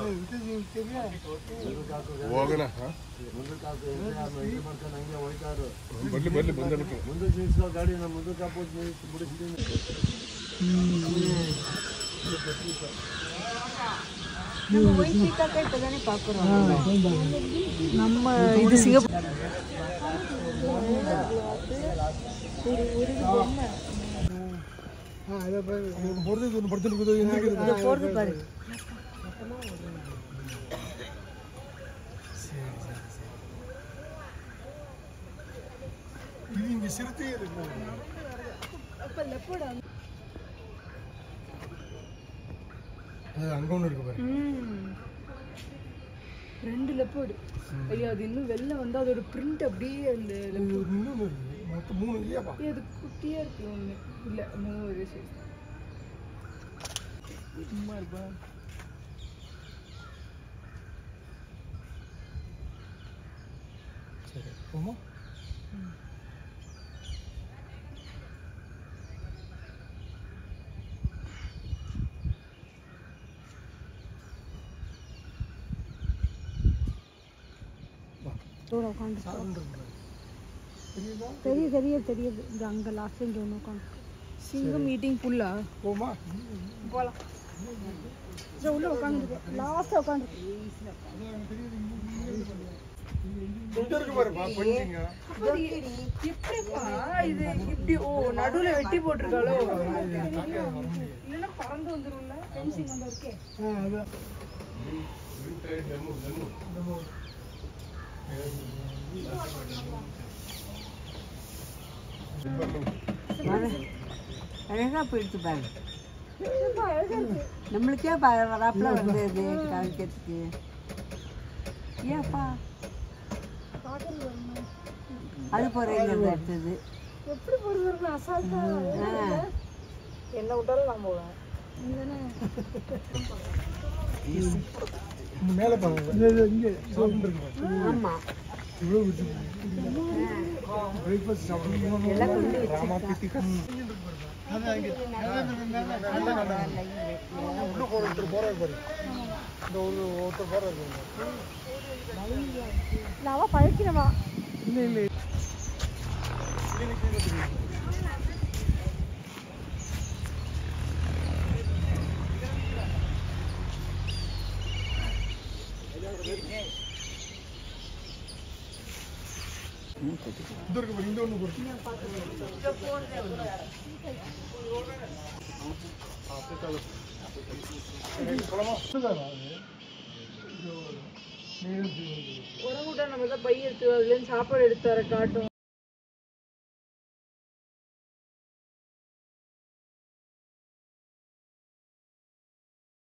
ಹೋಗೋಣ ಹಾ? ಬರ್ಲಿ ಬರ್ಲಿ ಬಂದಕ್ಕೆ ಮುಂದಕ್ಕೆ ನಿಲ್ಸ್ಕೊ ಗಾಡಿ ನಾನು ಮುಂದಕ್ಕೆ ಹಾಕ್ಬೋದು ಬಿಡಿಸ್ತೀನಿ நம்ம ஒயிட் பீக்காக்கா இப்போ தானே பார்க்குறோம் நம்ம இது சிங்கப்பூர் போகிறது பாரு இது இங்க சிறுத்தை இருக்கு அது அங்க ஒண்ணு இருக்கு பாரு ரெண்டு லெப்பர்டு ஐயா அது இன்னும் வெளில வந்து அதோட பிரிண்ட் அப்படியே அந்த இது ஒரு இன்னொன்னு இருக்கு மொத்தம் மூணு இல்லையாப்பா ஏய், அது குட்டியா இருக்கு ஒண்ணு இல்ல மூணு ஒரே சைஸ் சும்மா இருப்பா சரி போமா உட்காந்து சவுண்ட் இருக்கு பாரு. தெரியுதா தெரிய தெரிய தெரியுது இது அங்கே லாஸ்ட் இங்கே ஒன்று உட்காந்து சிங்கம் மீட்டிங் ஃபுல்லா போமா போகலாம் சரி உள்ள உட்காந்து லாஸ்ட்டாக உட்காந்து இங்க இருக்கு பாரு பா பண்ணிங்க எப்படிப்பா இது இப்படி ஓ நடுவுல வெட்டி போட்டிருக்காளோ இல்லைன்னா பறந்து வந்துரும்ல ஃபென்சிங் வந்து இருக்கே அழகா போயிடுச்சு பாரு நம்மளுக்கே வராப்புல வந்தது காமிக்கிறதுக்கு ஏப்பா அது போறேங்கிறது அடுத்தது எப்படி போகிறது அசால்ட்டா ஆ. என்ன விட்டாலும் நான் போவேன் மேல பாருங்க இங்க சவுண்ட் இருக்கு பாரு ஆமா இவ்வளவு விட்டு பிரேக்ஃபாஸ்ட் சாப்பிடுங்க ராமா பித்தி அது அங்க உள்ள போற ஒருத்தர் போறாரு பாரு இந்த ஒரு ஒருத்தர் போறாரு நான் பழக்கிறவா இல்ல இல்ல இது இருக்கு பாரு, இந்த ஒண்ணு போடு. போலாமா? இதுதானா அது? இது ஒரு- உரங்குட்டா நம்ம தான் பை எடுத்து அதுலேருந்து சாப்பாடு எடுத்து வர காட்டும்